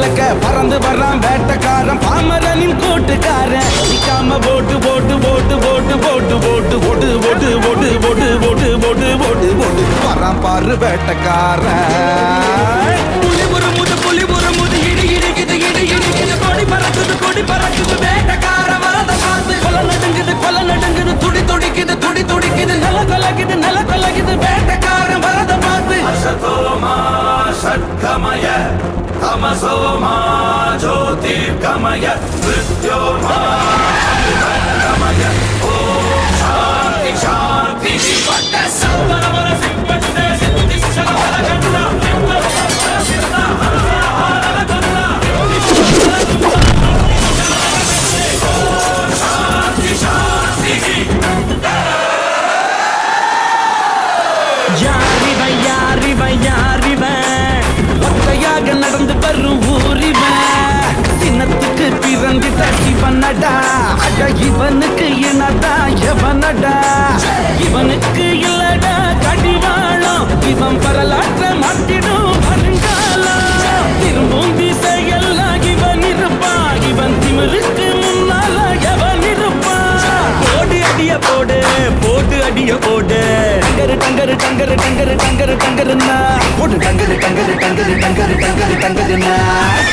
கலக்க பறந்து வர்றான் வேட்டக்காரன் பாமரனின் கூட்டுக்காரன் நிக்காம போட்டு போட்டு போட்டு போட்டு போட்டு போட்டு போட்டு போட்டு போட்டு போட்டு போட்டு போட்டு போட்டு போட்டு வரான் பாரு வேட்டக்காரன் புலி ஒரு முது புலி ஒரு முது இடி இடிக்குது இடி இடிக்குது கொடி பறக்குது கொடி பறக்குது வேட்டக்கார வரத பார்த்து கொல நடுங்குது கொல நடுங்குது துடி துடிக்குது துடி துடிக்குது நில கொலகுது நில கொலகுது வேட்டக்காரன் வரத பார்த்து असतोमा षट्कमय तमसोमा ज्योतिर्गमय मृत्योर्मा अमृतङ्गमय ॐ शान्ति शान्तिः सर्वनवर सिंहजुते सिद्धि शरवण गणना शान्ति शान्तिः யாரிவன் யாரிவன் யாரிவன் ஒத்தையாக நடந்து வரும் ஊரிவன் சின்னத்துக்கு பிறந்திட்ட சிவனடா அட இவனுக்கு என்னடா எவனடா இவனுக்கு இல்லடா கடிவாளம் இவன் வரலாற்ற மாட்டிடும் வருங்காலம் திரும்பும் திசையெல்லாம் இவன் இருப்பான் இவன் திமிருக்கு முன்னால எவன் இருப்பான் போடு அடிய போடு போட்டு அடிய போடு டங்கரு டங்கரு டங்கரு டங்கரு டங்கரு டங்கருன்னா போட்டு டங்கரு டங்கரு டங்கரு டங்கரு டங்கரு டங்கருன்னா